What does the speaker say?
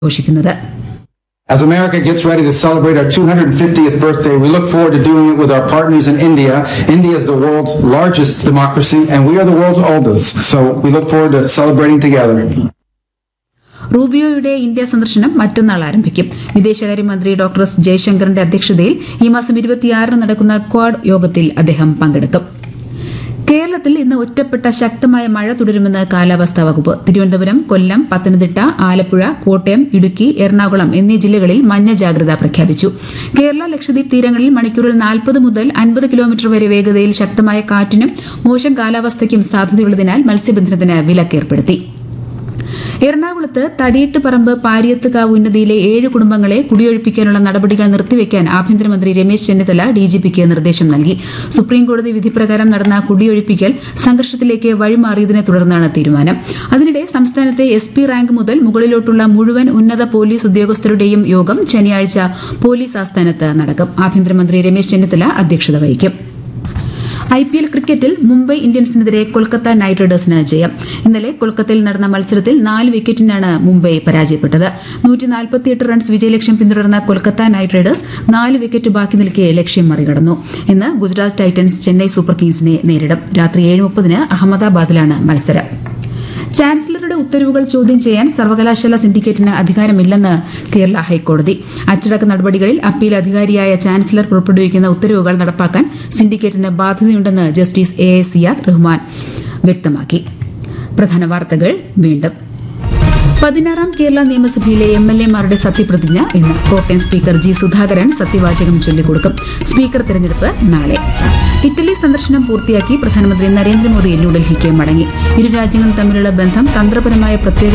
ഘോഷിക്കുന്നത് As America gets ready to celebrate our 250th birthday, we look forward to doing it with our partners in India. India is the world's largest democracy, and we are the world's oldest. So we look forward to celebrating together. റൂബിയോയുടെ India സന്ദർശനം മറ്റന്നാൾ ആരംഭിക്കും വിദേശകാര്യമന്ത്രി doctor S ജയശങ്കറിന്റെ അധ്യക്ഷതയിൽ ഈ മാസം ഇരുപത്തിയാറിന് നടക്കുന്ന ക്വാഡ് യോഗത്തിൽ അദ്ദേഹം പങ്കെടുക്കും കേരളത്തിൽ ഇന്ന് ഒറ്റപ്പെട്ട ശക്തമായ മഴ തുടരുമെന്ന് കാലാവസ്ഥാ വകുപ്പ് തിരുവനന്തപുരം കൊല്ലം പത്തനംതിട്ട ആലപ്പുഴ കോട്ടയം ഇടുക്കി എറണാകുളം എന്നീ ജില്ലകളിൽ മഞ്ഞ ജാഗ്രത പ്രഖ്യാപിച്ചു കേരള ലക്ഷദ്വീപ് തീരങ്ങളിൽ മണിക്കൂറിൽ നാൽപ്പത് മുതൽ അൻപത് കിലോമീറ്റർ വരെ വേഗതയിൽ ശക്തമായ കാറ്റിനും മോശം കാലാവസ്ഥയ്ക്കും സാധ്യതയുള്ളതിനാൽ മത്സ്യബന്ധനത്തിന് വിലക്കേർപ്പെടുത്തി എറണാകുളത്ത് തടിയിട്ട് പറമ്പ് പാരിയത്തുകാവ് ഉന്നതിയിലെ ഏഴ് കുടുംബങ്ങളെ കുടിയൊഴിപ്പിക്കാനുള്ള നടപടികൾ നിർത്തിവെക്കാൻ ആഭ്യന്തരമന്ത്രി രമേശ് ചെന്നിത്തല ഡിജിപിക്ക് നിർദ്ദേശം നൽകി സുപ്രീംകോടതി വിധിപ്രകാരം നടന്ന കുടിയൊഴിപ്പിക്കൽ സംഘർഷത്തിലേക്ക് വഴിമാറിയതിനെ തുടർന്നാണ് തീരുമാനം അതിനിടെ സംസ്ഥാനത്തെ എസ് പി റാങ്ക് മുതൽ മുകളിലോട്ടുള്ള മുഴുവൻ ഉന്നത പോലീസ് ഉദ്യോഗസ്ഥരുടെയും യോഗം ശനിയാഴ്ച പോലീസ് ആസ്ഥാനത്ത് നടക്കും ആഭ്യന്തരമന്ത്രി രമേശ് ചെന്നിത്തല അധ്യക്ഷത വഹിക്കും ഐ പി എൽ ക്രിക്കറ്റിൽ മുംബൈ ഇന്ത്യൻസിനെതിരെ കൊൽക്കത്ത നൈറ്റ് റൈഡേഴ്സിന് ജയം ഇന്നലെ കൊൽക്കത്തയിൽ നടന്ന മത്സരത്തിൽ നാല് വിക്കറ്റിനാണ് മുംബൈ പരാജയപ്പെട്ടത് നൂറ്റി നാൽപ്പത്തിയെട്ട് റൺസ് വിജയലക്ഷ്യം പിന്തുടർന്ന കൊൽക്കത്ത നൈറ്റ് റൈഡേഴ്സ് നാല് വിക്കറ്റ് ബാക്കി നിൽക്കെ ലക്ഷ്യം മറികടന്നു ഇന്ന് ഗുജറാത്ത് ടൈറ്റൻസ് ചെന്നൈ സൂപ്പർ കിങ്സിനെ നേരിടും രാത്രി ഏഴ് മുപ്പതിന് അഹമ്മദാബാദിലാണ് മത്സരം ചാൻസലറുടെ ഉത്തരവുകൾ ചോദ്യം ചെയ്യാൻ സർവകലാശാല സിൻഡിക്കേറ്റിന് അധികാരമില്ലെന്ന് കേരള ഹൈക്കോടതി അച്ചടക്ക നടപടികളിൽ അപ്പീൽ അധികാരിയായ ചാൻസലർ പുറപ്പെടുവിക്കുന്ന ഉത്തരവുകൾ നടപ്പാക്കാൻ സിൻഡിക്കേറ്റിന് ബാധ്യതയുണ്ടെന്ന് justice A A Siyad Rahman വ്യക്തമാക്കി പ്രധാന വാർത്തകൾ വീണ്ടും പതിനാറാം കേരള നിയമസഭയിലെ എം എൽ എമാരുടെ സത്യപ്രതിജ്ഞ ഇന്ന് കോട്ടയം സ്പീക്കർ ജി സുധാകരൻ സത്യവാചകം ചൊല്ലിക്കൊടുക്കും സ്പീക്കർ തെരഞ്ഞെടുപ്പ് നാളെ ഇറ്റലി സന്ദർശനം പൂർത്തിയാക്കി പ്രധാനമന്ത്രി നരേന്ദ്രമോദി ന്യൂഡൽഹിക്ക് മടങ്ങി ഇരു രാജ്യങ്ങളും തമ്മിലുള്ള ബന്ധം തന്ത്രപരമായ പ്രത്യേക